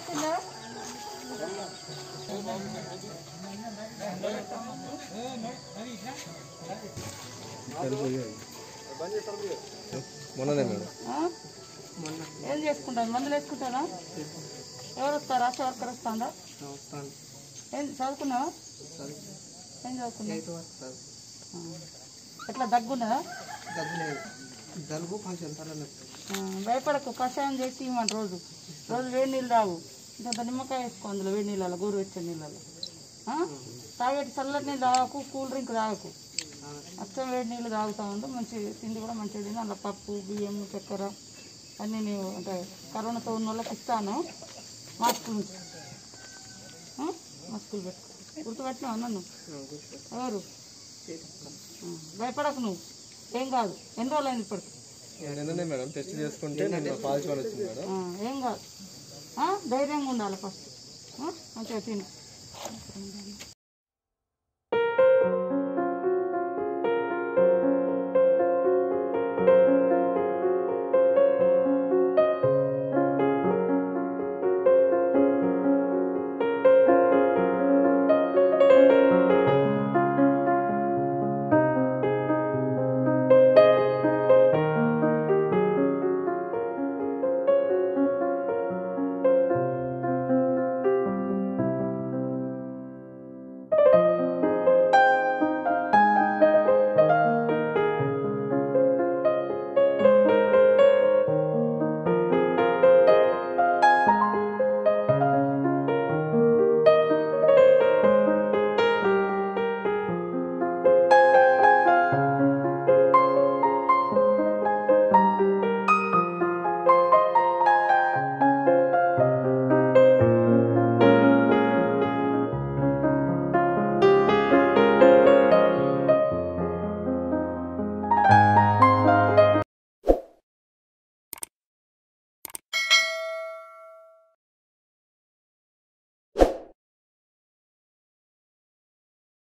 వచ్చిందా మొన్ననే మేడం ఆ? ఏం చేసుకుంటారు మందులు వేసుకుంటారా ఎవరు వస్తారు ఆశా వర్కర్ వస్తుందా ఏం చదువుకున్నావా ఏం చదువుకున్నావు ఆ. ఎట్లా దగ్గున్నదా జలుబు కొంచెం తలనొప్పి ఆ, భయపడకు కషాయం చేసి ఇవ్వండి రోజు రోజు వేడి నీళ్ళు తాగు ఇంత నిమ్మకాయ వేసుకో అందులో వేడి నీళ్ళలో గోరువెచ్చని నీళ్ళలో ఆ? తాగేటి చల్లటి నీళ్ళు తాగకు కూల్ డ్రింక్ తాగకు అచ్చం వేడి నీళ్ళు తాగుతూ ఉండు మంచి తిండి కూడా మంచిగా తిని అందులో పప్పు బియ్యం చక్కెర అన్నీ నేను అంటే కరోనాతో ఉన్న వాళ్ళకి ఇస్తాను మాస్కులు ఉంచు ఆ? మాస్కులు పెట్టు గుర్తుపెట్టినావు నన్ను ఎవరు ఆ, భయపడకు నువ్వు ఏం కాదు ఎన్ని రోజులు అయింది ఇప్పటికి నిన్ననే మేడం టెస్ట్ చేసుకుంటే నిన్న పాజిటివ్ వచ్చింది మేడం ఆ, ఏం కాదు ఆ, ధైర్యంగా ఉండాలి ఫస్ట్ ఆ, మంచిగా తిను